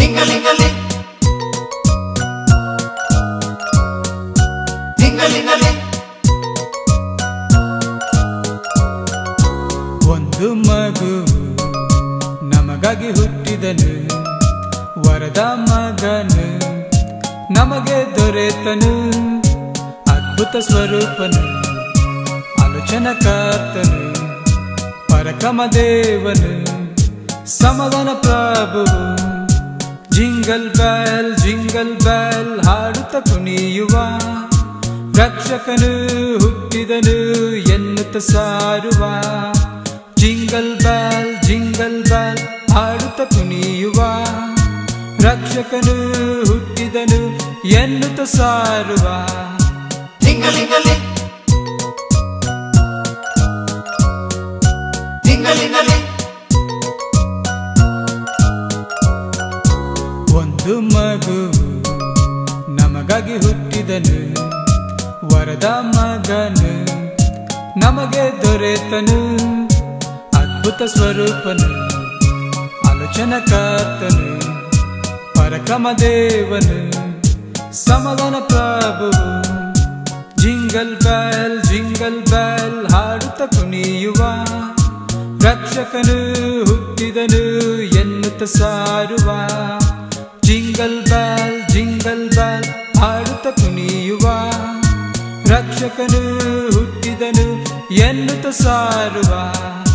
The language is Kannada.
ಟಿಂಗಲಿಂಗಲಿ ಟಿಂಗಲಿಂಗಲಿ ಒಂದು ಮಗು ನಮಗಾಗಿ ಹುಟ್ಟಿದನು ವರದ ಮಗನು ನಮಗೆ ದೊರೆತನು ಅದ್ಭುತ ಸ್ವರೂಪನು ಆಲೋಚನಕರ್ತನು ಪರಕಮ ದೇವನು ಸಮಾಧಾನ ಪ್ರಭು ಜಿಂಗಲ್ ಬ್ಯಾಲ್ ಜಿಂಗಲ್ ಬ್ಯಾಲ್ ಹಾಡುತ್ತ ಕುಣಿಯುವ ರಕ್ಷಕನು ಹುಟ್ಟಿದನು ಎನ್ನುತ್ತ ಸಾರುವ ಜಿಂಗಲ್ ಬ್ಯಾಲ್ ಜಿಂಗಲ್ ಬ್ಯಾಲ್ ಹಾಡುತ್ತ ಕುಣಿಯುವ ರಕ್ಷಕನು ಹುಟ್ಟಿದನು ಎನ್ನುತ್ತ ಸಾರುವ ಟಿಂಗಲಿಂಗಲಿ ಟಿಂಗಲಿಂಗಲಿ ಒಂದು ಮಗು ನಮಗಾಗಿ ಹುಟ್ಟಿದನು ವರದ ಮಗನು ನಮಗೆ ದೊರೆತನು ಅದ್ಭುತ ಸ್ವರೂಪನು ಆಲೋಚನಕರ್ತನು ಪರಕ್ರಮ ದೇವನು ಸಮಾಧಾನ ಪ್ರಭು ಜಿಂಗಲ್ ಬ್ಯಾಲ್ ಜಿಂಗಲ್ ಬ್ಯಾಲ್ ಹಾಡುತ್ತ ಕುಣಿಯುವ ರಕ್ಷಕನು ಹುಟ್ಟಿದನು ಎನ್ನುತ್ತ ಸಾರುವ ಜಿಂಗಲ್ ಬ್ಯಾಲ್ ಜಿಂಗಲ್ ಬ್ಯಾಲ್ ಹಾಡುತ್ತ ಕುಣಿಯುವ ರಕ್ಷಕನು ಹುಟ್ಟಿದನು ಎನ್ನುತ್ತ ಸಾರುವ